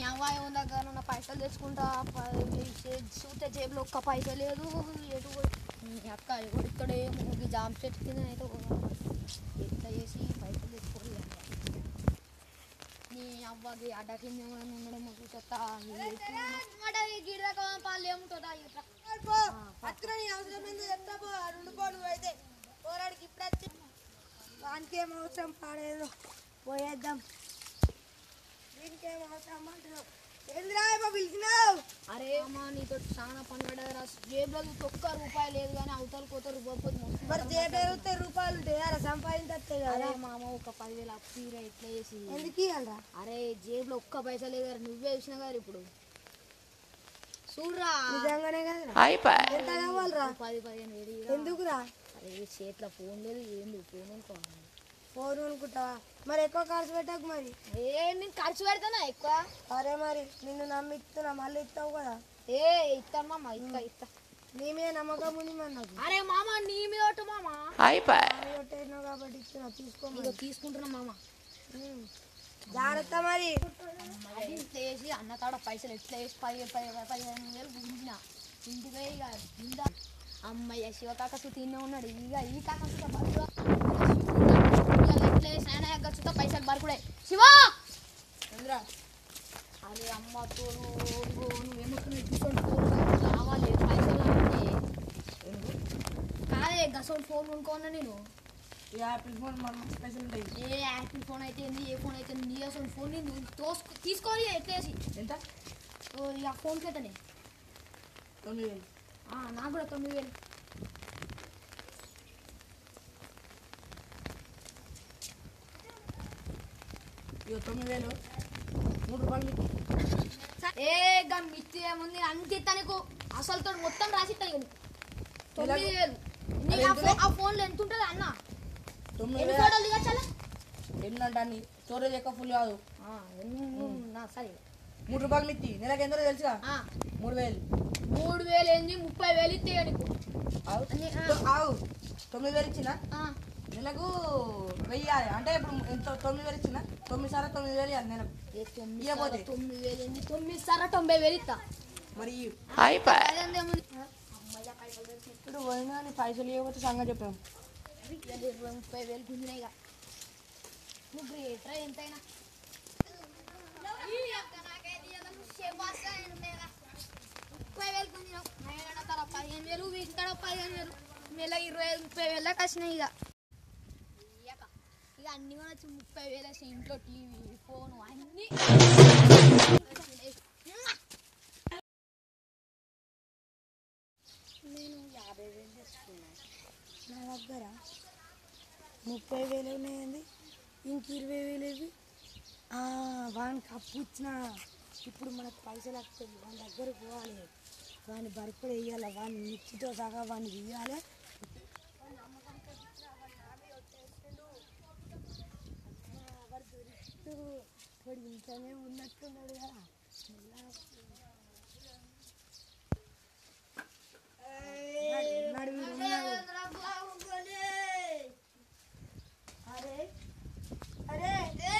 అమ్మాయి ఉన్న దగ్గర ఉన్న పైసలు తెచ్చుకుంటా ప- చే- చూస్తే జేబులో ఒక్క పైస లేదు ఎటు పోయి- నీ అక్క ఇగో ఇక్కడ ఏమో ఈ జామ చెట్టు కింద అయితే ఒక- ఎట్లా చేసి పైసలు తెచ్చుకోవాలి నీ అవ్వకి అడ్డ కింద ఏమైనా ఉండడం చూసొస్తా గిడదాకా పాలు ఏముంటుందా ఇట్లా అక్కడ నీ అవసరం ఏందో చెప్తా పో రెండు పో నువ్వైతే పోరాడికి ఇప్పుడు వచ్చి వానికి ఏం అవసరం పాడేదో పోయేద్దాం దీనికేం అవసరం అంటున్నావు ఏంద్రా ఏమో పిలిచినావు అరే అమ్మా నీతో చాలా పని పడ్డదిరా జేబులో చూస్తే ఒక్క రూపాయి లేదు కానీ అవతల కోత రూపాయి పోతే మస్తు మరి చేపేరుతే రూపాయలు ఉంటాయి అలా సంపాదించే కదా అరే మామ ఒక పదివేలు అప్పు తీరా ఎట్లా చేసి ఎందుకు ఇవ్వాలరా అరే జేబులో ఒక్క పైసా లేదు కదా నువ్వే చూసినా కదా ఇప్పుడు చూడరా నిజంగానే కదరా ఎంత కావాలరా ఓ పది పదిహేను వేలు ఇయ్యరా. ఎందుకురా అరే చేతిలో ఫోన్ లేదు ఏం లేదు ఫోన్ అనుకోవాలి ఫోన్ అనుకుంటావా మరి ఎక్కువ ఖర్చు పెట్టకు మరి ఏ నేను ఖర్చు పెడతానా ఎక్కువ అరే మరి నిన్ను నమ్మిస్తున్నా మళ్ళీ ఇస్తావు కదా ఏ ఇస్తాను మామ ఇస్తా ఇస్తా నీ మీద నమ్మకం ఉంది మరి నాకు అరే మామ నీ మీద ఒకటి మామ ఆమె కొట్టేసినావు కాబట్టి ఇస్తున్నా తీసుకో మరి. ఇదిగో తీసుకుంటున్నా మామ ఉమ్. జాగ్రత్త మరి అది ఇట్లా వేసి అన్న తాడ పైసలు ఎట్లా వేసి పది పది పదిహేను వేలు గుంజిన ఇంటికి పోయి ఇక కింద అమ్మయ్య శివకాక సుతీనే ఉన్నాడు ఇక ఈ కాక సుత బరుకుడా ఎట్లా వేసి ఆయన ఎగ్గ సుత పైసలు బరుకుడే శివ అరే అమ్మ తోడు నువ్వు ఏమనుకున్నావు తీసుకొని ఫోన్ కావాలి పైసలు అంటే కాదే గసోడు ఫోన్ కొనుక్కున్నా నేను ఈ యాపిల్ ఫోన్ మన పైసలు ఉంటాయి ఏ యాపిల్ ఫోన్ అయితే ఏంది ఏ ఫోన్ అయితే నీ అసలు ఫోన్ నేను తోసుకు తీసుకోవాలి ఎట్లేసి ఎంత ఓ ఇక ఫోన్ కట్టనే తొమ్మిది వేలు నాకు కూడా తొమ్మిది వేలు ఇక తొమ్మిది వేలు మూడు రూపాయలు మీకు ఏ గా మిత్తి ఏముంది అంత ఇస్తా నీకు అసలు తోడు మొత్తం రాసి ఇస్తా నీకు తొమ్మిది వేలు నీకు ఆ ఫోన్ ఆ ఫోన్లో ఎంత ఉంటుంది అన్న తొమ్మిది ఎన్ని వేలు ఫోటోలు దిగచ్చాలా ఎన్ని అంటాన్ని స్టోరేజ్ ఎక్కువ ఫుల్ కాదు నా సరే మూడు రూపాయలు మిత్తి నెలకి ఎంతో తెలుసుగా ఆ, మూడు వేలు మూడు వేలు ఏంది ముప్పై వేలు ఇస్తే నీకు ఆవు అన్ని, ఆ. తొ- ఆవు తొమ్మిది వేలు ఇచ్చిన ఆ, నెలకు వెయ్యి ఇవ్వాలి. అంటే ఇప్పుడు ఎంత తొమ్మిది వేలు ఇచ్చిన తొమ్మిది సార్లు తొమ్మిది వేలు ఇవ్వాలి నెలకు ఏ తొమ్మిది ఇయ్యపోతే? సార్లు తొమ్మిది వేలు ఏంది తొమ్మిది సార్లు తొంభై వేలు ఇస్తా మరి అదేందేముంది? ఇప్పుడు పోయినా నీ పైసలు ఇవ్వకపోతే సంగతి చెప్పాం ఇరవై ఇరవై ముప్పై వేలు గుంజినాయి ఇక నువ్వు గ్రేట్రా ఎంతైనా ముప్పై వేలు గుంజినావు నేను తర పదిహేను వేలు ఇక్కడ పదిహేను వేలు నెల ఇరవై ఐదు ముప్పై వేలు దాకా వచ్చినాయి ఇక ఇయ్యక. ఇక అన్ని కూడా వచ్చి ముప్పై వేలు వచ్చి ఇంట్లో టీవీ ఫోన్ అన్ని నేను యాభై వేలు తెచ్చుకున్నాను నా దగ్గర ముప్పై వేలు ఉన్నాయండి ఇంక ఇరవై వేలు ఇవి ఆ, వానికి అప్పు ఇచ్చిన ఇప్పుడు మనకు పైసలు వస్తాయి వాని దగ్గర పోవాలి వాని బర్త్డే వేయాలి వాని మిర్చితో సహా వాడిని తీయాలి వాడు ఇంట్లోనే ఉన్నట్టున్నాడు కదా నడు వీడు ఉన్నాడు. అరే అరే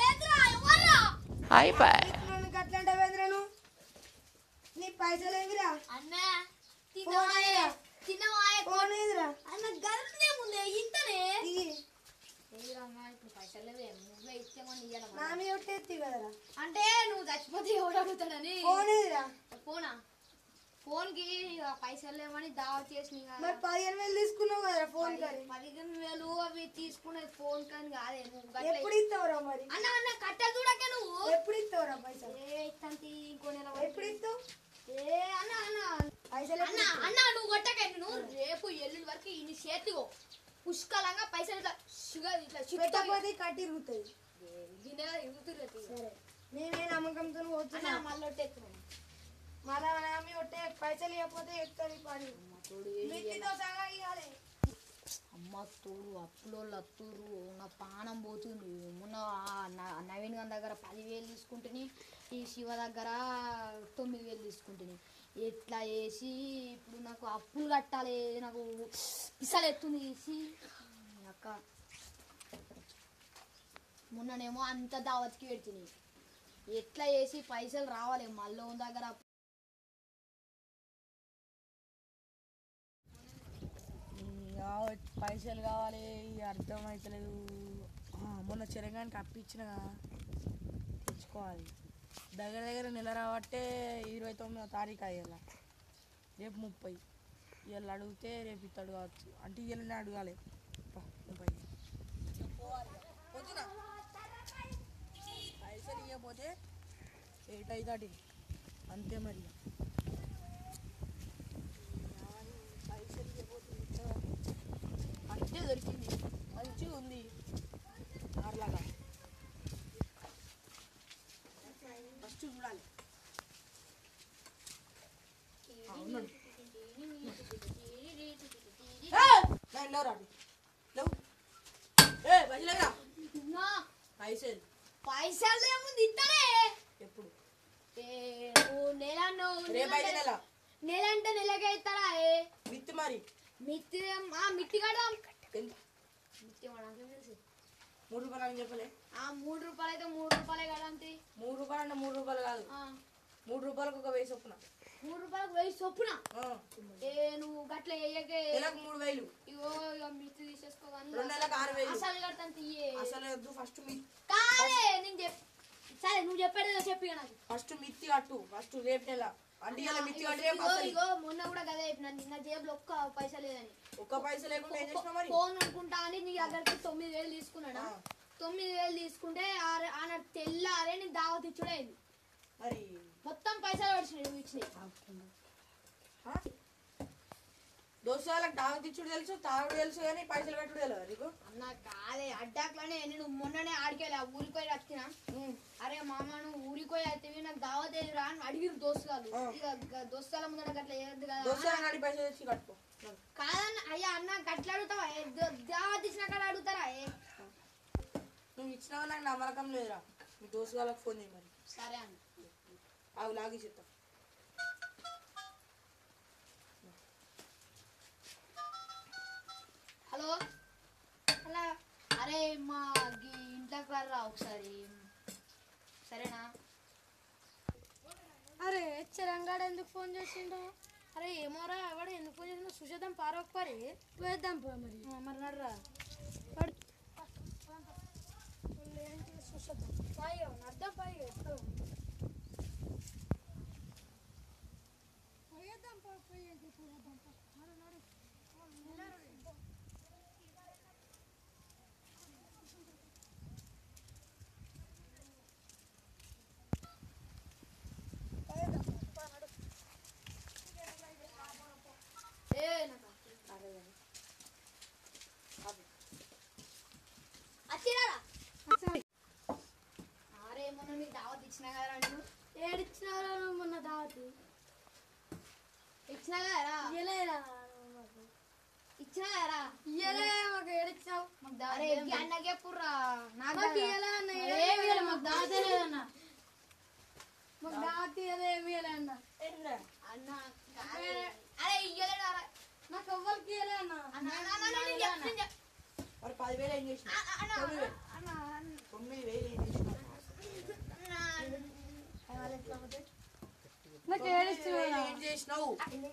నన్ను గట్లంటే వేంద్రను నీ పైసలు ఎగిరా అన్నా పోనయ్యా. తిన్నవాయే ఫోన్ ఎదురా అన్న గర్భనే ముందే ఇంతనే ఇది ఏదిరమ్మా ఇప్పుడు పైసలు లేవే నువ్వే ఇచ్చేమని ఇయ్యాల నా మీద ఒట్టేత్తి కదరా అంటే నువ్వు చచ్చిపోతే ఎవడు అడుగుతాడని ఫోన్ ఎదురా ఫోనా ఫోన్ కి ఇక పైసలు లేవని దావా చేసిన మరి పదిహేను వేలు తీసుకున్నావు కదరా ఫోన్ కరి పదిహేను వేలు అవి తీసుకునేది ఫోన్ కానీ కాదే నువ్వు గట్ల- ఎప్పుడు ఇస్తావురా మరి అన్న అన్న కట్టెలు చూడకే నువ్వు ఎప్పుడు ఇస్తావురా పైసలు ఏ ఇస్తాంతి ఇంకో నెల ఎప్పుడు ఇస్తావు ఏ అన్న అన్న పైసలు అన్న అన్న నువ్వు కొట్టకే నువ్వు రేపు ఎల్లుండి వరకు ఇన్ని చేతిగో పుష్కలంగా పైసలు ఇట్లా షుగర్ ఇట్లా చిట్టుగా పెట్టకపోతే కట్టి ఇరుగుతుంది గిన్నె ఇరుగుతుంది సరే నేనే నమ్మకంతో పోతున్నా అన్న మళ్ళీ ఒట్టేస్తున్నాను మళ్ళా నామి ఒట్టే పైసలు ఇవ్వకపోతే ఎక్కుతుంది పని మిత్తితో సహా ఇవ్వాలి అమ్మ తోడు అప్పులో లత్తూరు నా పానం పోతుంది మొన్న ఆ న- నవీన్ గారి దగ్గర పదివేలు తీసుకుంటుని ఈ శివ దగ్గర తొమ్మిది వేలు తీసుకుంటుని ఎట్లా వేసి ఇప్పుడు నాకు అప్పులు కట్టాలి నాకు పిసలు ఎత్తుంది వేసి అక్క మొన్ననేమో అంత దావత్కి పెడుతుంది ఎట్లా చేసి పైసలు రావాలి మళ్ళీ దగ్గర ఇక పైసలు కావాలి ఇక అర్థమవుతలేదు ఆ, మొన్న చెరగానికి అప్పించిన తెచ్చుకోవాలి దగ్గర దగ్గర నెల రాబట్టే ఇరవై తొమ్మిదో తారీఖు అయ్యాల రేపు ముప్పై ఇవాళ అడిగితే రేపు ఇస్తాడు కావచ్చు అంటే ఇవాళనే అడగాలి పా, ముప్పై పొద్దున పైసలు ఇవ్వకపోతే ఎయిట్ అవుతాడు అంతే మరి పైసలు ఇవ్వకపోతే ఎట్లా? అంటే దొరికింది మంచిగా ఉంది అట్లాగా ఫస్ట్ చూడాలి అవునండి లేవు రాడు లేవు ఏ పైసలేరా నా పైసలు పైసలు ఏముంది ఇద్దరే ఎప్పుడు ఏ, నువ్వు నెల నువ్వు రేపు అయితే నెల నెల అంటే నెలకే ఇస్తారా ఏ విత్ మరి మిత్తి ఆ మిత్తి కడదాం ఎంత మిత్తి మనకేం తెలుసు మూడు రూపాయలు అని చెప్పలే ఆ మూడు రూపాయలు అయితే మూడు రూపాయలే కదంతే మూడు రూపాయలు అంటే మూడు రూపాయలు కాదు ఆ, మూడు రూపాయలకు ఒక వెయ్యి చొప్పున మూడు రూపాయలకు వెయ్యి చొప్పున ఆ. ఏ నువ్వు గట్ల వేయకే నెలకు మూడు వేలు ఇగో ఇక మిత్తి తీసేసుకో కానీ రెండు నెలలకు ఆరు వేలు అసలు కడతాను తీయే అసలు వద్దు ఫస్ట్ మీ కాదే నేను చెప్ సరే నువ్వు చెప్పేది ఏదో చెప్పి ఇక నాకు ఫస్ట్ మిత్తి కట్టు ఫస్ట్ రేపు నెల అంటే ఇలా మిత్తి కట్టి రేపు ఇగో వస్తది. ఇగో మొన్న కూడా కదా చెప్పిన నిన్న జేబులో ఒక్క పైసా లేదని ఒక్క పైస లేకుండా ఏం చేసినావు మరి ఫోన్ అనుకుంటా అని నీ దగ్గరికి తొమ్మిది వేలు తీసుకున్నాడా ఆ. తొమ్మిది వేలు తీసుకుంటే ఆరు- ఆన తెల్లారే నేను దావత్ ఇచ్చుడైంది మరి మొత్తం పైసలు పడిచినాయి నువ్వు ఇచ్చినాయి ఆ? దోస్తులకు డాగు తెచ్చుడు తెలుసు తాగుడు తెలుసు కానీ పైసలు కట్టుడు తెలియదు నీకు అన్న కాదే అడ్డాక్లోనే నేను మొన్ననే ఆడికెళ్ళి ఆ ఊరికి పోయి వచ్చిన అరే మామ నువ్వు ఊరికి పోయి అయితే నాకు దావత్ ఏది రా అని అడిగిరు దోస్తుగాలు ఆ. ఇక గ- దోస్తుల ముందర గట్ల ఏది కదా దోస్తులకు నాడి పైసలు తెచ్చి కట్టుకో కాదన్న అయ్యా అన్న గట్ల అడుగుతావా ఏ? ద- దావత్ ఇచ్చిన కాడ అడుగుతారా ఏ? నువ్వు ఇచ్చినావు నాకు నమ్మకం లేదురా మీ దోస్తులకు ఫోన్ చేయి మరి సరే అన్న అవి లాగి చెప్తా హలో హలో అరే మా గీ ఇంట్లోకి రా ఒకసారి సరేనా అరే చిరంగాడు ఎందుకు ఫోన్ చేసిండు అరే ఏమోరా ఎవడు ఎందుకు ఫోన్ చేసిండు సుషేద్దాం పారొక పరి వేద్దాం పో మరి మరి నర్రా అర్థం పై ఏ నాకు వచ్చిరారా అరే మొన్న మీకు దావత్ ఇచ్చినా కదా నేను ఏడిచ్చినారా నువ్వు మొన్న దావతి ఇచ్చినా కదరా ఇయ్యలేరా ఇచ్చినా కదరా ఇయ్యలే మాకు ఏడిచ్చినావు అరే ఈ అన్నకే పుర్రా నాకు మాకు కదా. ఇయ్యలే అన్న ఏమి ఇయ్యలే, మాకు దావతే లేదన్న మాకు దావతి ఇయ్యలే ఏమి ఇయ్యలే అన్న అన్న కాదే. అరే ఇయ్యలేడు అరే. నాకు ఎవ్వరికి ఇయ్యలే అన్న అన్న, అన్న, అన్న, అన్న, నేను చెప్తా, నేను చెప్తా. మరి పదివేలు ఏం చేసినావు అన్న, తొమ్మిది వేలు అన్న, అన్న, తొమ్మిది వేలు ఏం చేసినావు అన్న. నాకు తొమ్మిది ఏడిచ్చినావు వేలు ఏం చేసినావు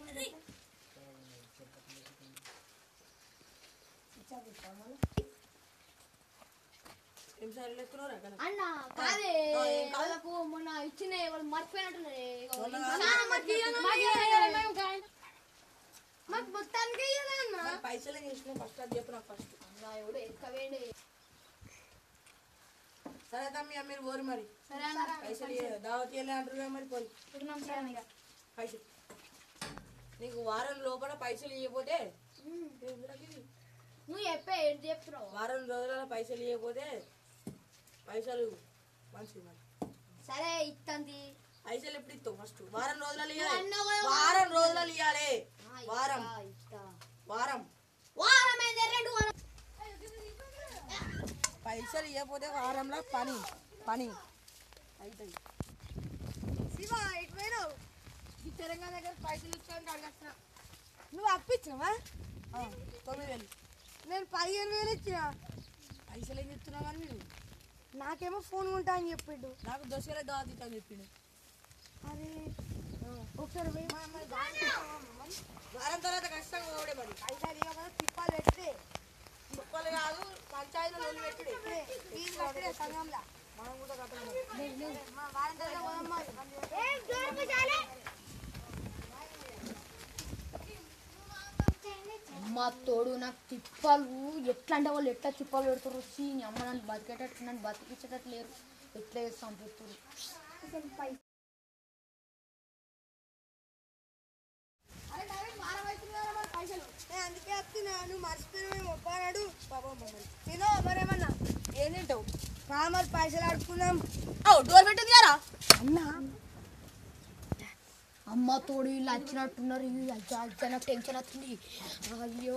ఏం సరే ఎత్తున్నారా కదా అన్న కాదే ఆ, ఏం కాదు? వాళ్ళకు మొన్న ఇచ్చిన వాళ్ళు మర్చిపోయినట్టున్నారే ఇగో మొన్న ఇంకా కాదు. నాన్న మాకు ఇయ్యను, మాకు ఇయ్యను, ఇయ్యలే, ఇయ్యను. మేము కాయ- మాకు మొత్తానికి ఇయ్యలే అన్న మరి పైసలు ఏం చేసినావు ఫస్ట్ అది చెప్పు నాకు ఫస్ట్ అన్న ఎవడు ఎక్కవేండి సరే తమ్మి మీరు పోరు మరి సరే అన్న పైసలు ఇయ్య- దావత్ ఇవ్వలే అంటారు కదా మరి పోరు ఉన్నాం సరే అన్న ఇక. పైసలు నీకు వారం లోపల పైసలు ఇవ్వకపోతే నువ్వు చెప్పే ఏంటి చెప్తున్నావు వారం రోజుల పైసలు ఇవ్వకపోతే పైసలు మంచిది మరి సరే ఇత్తంది పైసలు ఎప్పుడు ఇస్తావు ఫస్ట్ వారం రోజులలో నువ్వు ఇవ్వాలి అన్నావు కదా వారం రోజులలో ఇవ్వాలి ఆ, ఇత్తా, వారం ఇత్తా. వారం వారం ఏంది రెండు వారం పైసలు ఇవ్వకపోతే వారంలో పని పని అవుతుంది శివ ఇటు పోయినావు ఈ తెలంగాణ దగ్గర పైసలు ఇచ్చాను అడగచ్చిన నువ్వు అప్పించినావా తొమ్మిది వేలు నేను పదిహేను వేలు ఇచ్చిన పైసలు ఏం చెప్తున్నావు కానీ మీరు నాకేమో ఫోన్ కొంటా అని చెప్పిండు నాకు దోశల దావత్ అని చెప్పిండు అది ఒకసారి పోయి మన- మన దానికి ఇస్తామా మరి? వారం తర్వాత ఖచ్చితంగా ఓడే మరి పైసలు ఇవ్వకుండా తిప్పాలు పెడితే కుక్కలు కాదు పంచాయతీలో లోన్ పెట్టుడే ఫీజు కట్టడే సంఘంలో మనం కూడా కట్టలేదు మా వారం తర్వాత పోదాం మరి. అమ్మ తోడు నాకు తిప్పలు ఎట్లా అంటే వాళ్ళు ఎట్లా తిప్పలు పెడతారు వచ్చి నీ అమ్మ నన్ను బతికేటట్టు నన్ను బతికించేటట్టు లేరు ఎట్లా చేస్తాం పెడతారు నేను అందుకే వస్తున్నా నువ్వు మర్చిపోయినా ఒప్పాడు పాపం మమ్మల్ని నేను మరేమన్నా ఏం తింటావు కామర్ పైసలు ఆడుకుందాం డోర్ పెట్టింది కదా అన్నా అమ్మ తోడు వీళ్ళు వచ్చినట్టున్నారు వీళ్ళు అజ్జా అజ్జా నాకు టెన్షన్ వస్తుంది అయ్యో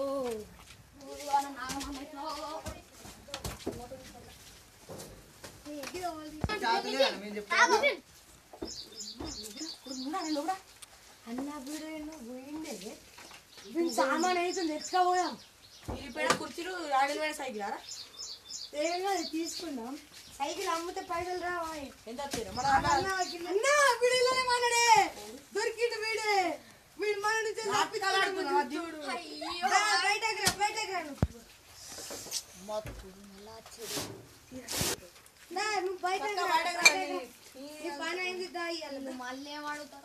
అన్న వీడు నువ్వు పోయిండే వీడు సామాన్ అవుతుంది ఎట్లా పోయాం ఇరిపోయిన కుర్చీలు ఆడిన పోయిన సైకిల్ ఆరా ఏం కాదు తీసుకుందాం సైకిల్ అమ్మితే పైసలు రావా ఎంత వచ్చారు మన అన్న అన్న వీడు ఇలానే మనడే దొరికిండు వీడే వీడు మన నుంచి తప్పించుకున్నాడు చూడు రా, బయటకు రా బయటకు రా నువ్వు. అమ్మ తోడు మళ్ళా వచ్చాడు నా, నువ్వు బయటకు రా, బయటకు రా, బయటకు రా. నీ పని అయింది దా ఇయ్యాల. వీళ్ళు మళ్ళీ ఏమడుగుతారు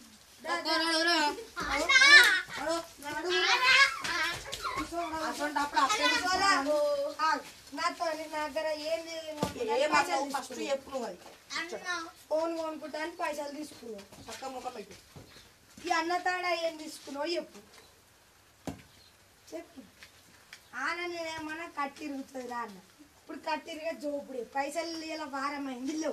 అటువంటి అప్పుడు అప్పుడే కూర్చోరా. ఆ, నాతో నీ నా దగ్గర ఏం ఏ మాకు ఫస్ట్ చెప్పు నువ్వు అది ఫోన్ కొనుక్కుంటాను పైసలు తీసుకున్నావు చక్క ముఖం పెట్టు ఈ అన్న తాడా ఏం తీసుకున్నావు చెప్పు చెప్పు ఆన నేనేమన్నా కట్టిరుగుతుంది రా అన్న ఇప్పుడు కట్టిరుగా జోపుడే పైసలు ఇలా వారం అయింది లేవు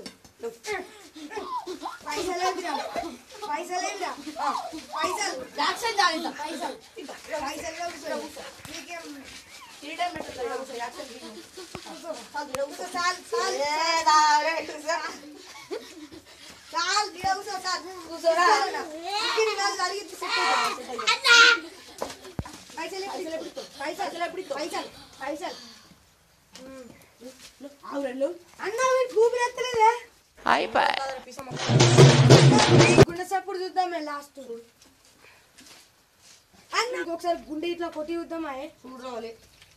పైసలు ఏమిరా పైసలు ఏమిరా ఆ, పైసలు యాక్షన్ జాగ్రత్త పైసలు పైసలు లేవు సార్. నీకేం కిరీటం పెట్టు యాక్షన్ కూర్చో, చాలు చాలు చాలు గిడ కూర్చో సార్ కూర్చోరా ఇక్కడ కాదు జరిగింది పైసలు ఎప్పుడు పైసలు ఎప్పుడు పైసలు పైసలు అన్న వీడు భూమి ఎత్తలేదే గుండె సప్పుడు చూద్దామే లాస్ట్ అన్న ఒకసారి గుండె ఇట్లా కొట్టి చూద్దామా చూడాలి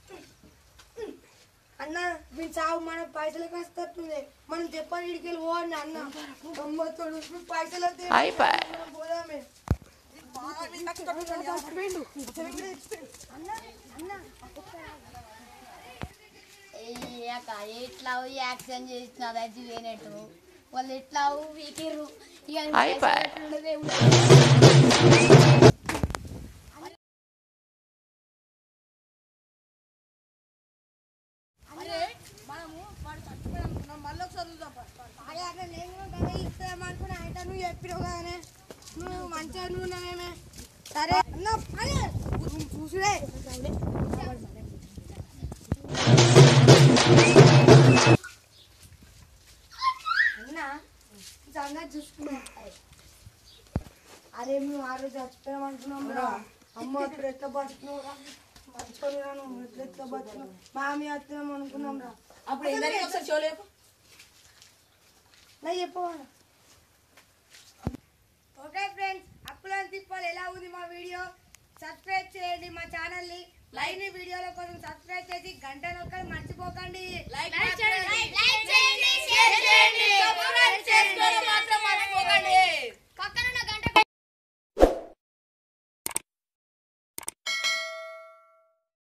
అన్న వీడు చావు మన పైసలకు వస్తుంది మనం చెప్పని ఇడికి వెళ్ళి పోండి అన్న తొంభత్తోడు పైసలు వస్తే మనం పోదామే అన్న అన్న ఏయక ఎట్లా యాక్షన్ చేసిన అది వేనట్టు వాళ్ళు ఎట్లా వీకిర్రు ఇక ఉండదే మనము వాడు చచ్చిపోయాం మళ్ళీ ఒకసారి చూద్దాం అదే అట్లా నేను కూడా గదే ఇస్తామనుకున్నా అయితే నువ్వు చెప్పినావు కదనే నువ్వు మంచిగా నువ్వు ఉన్నావేమే సరే అన్న అదే నువ్వు చూసుడే అన్న సంగతి చూసుకున్నా అరే మేము ఆ రోజు చచ్చిపోయాం అనుకున్నాం రా అమ్మ ఇప్పుడు ఎట్లా బతుకున్నావు రా మర్చిపోయినా నువ్వు ఎట్లా ఎట్లా బతుకున్నావు మామి వస్తున్నాం అనుకున్నాం రా అప్పుడు ఏం జరిగింది ఒకసారి చూడలేపు నా చెప్పవా ఓకే ఫ్రెండ్స్ అప్పులని తిప్పాలి ఎలా ఉంది మా వీడియో సబ్స్క్రైబ్ చేయండి మా ఛానల్ ని లైవ్ వీడియోల కోసం సబ్స్క్రైబ్ చేసి గంట నొక్కలు మర్చిపోకండి లైక్ చేయండి